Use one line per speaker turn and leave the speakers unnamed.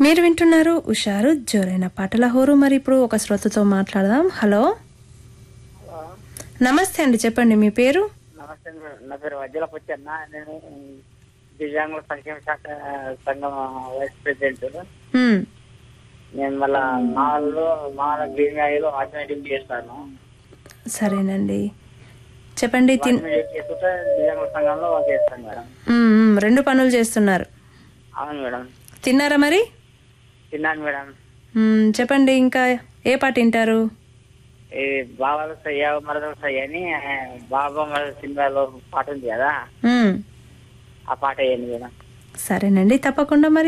మీరు వింటున్నారు ఉషారు జోరైన పాటల హోరు మరి ఇప్పుడు ఒక శ్రోతతో మాట్లాడదాం హలో నమస్తే అండి చెప్పండి మీ పేరు
నమస్తే మేడం. నా పేరు వజ్జల పుచ్చన్న నేను దివ్యాంగుల సంక్షేమ శాఖ సంఘం వైస్ ప్రెసిడెంట్
హ్మ్,
నేను మళ్ళా మాల్లో మాల గ్రీన్ వ్యాలీలో వాచ్మెన్ చేస్తాను
సరేనండి చెప్పండి తిన్
వాచ్మెన్ చేస్తుంటే దివ్యాంగుల సంఘంలో వర్క్ చేస్తాను మేడం
హ్మ్, హ్మ్, రెండు పనులు చేస్తున్నారు
అవును మేడం
తిన్నారా మరి
తిన్నాను మేడం
హ్మ్, చెప్పండి ఇంకా ఏ పాట వింటారు
ఈ బాబాలు సయ్య మరదలు సయ్య అని బాబా మరద సినిమాలో పాట ఉంది కదా
హ్మ్,
ఆ పాట వేయండి మేడం
సరేనండి తప్పకుండా మరి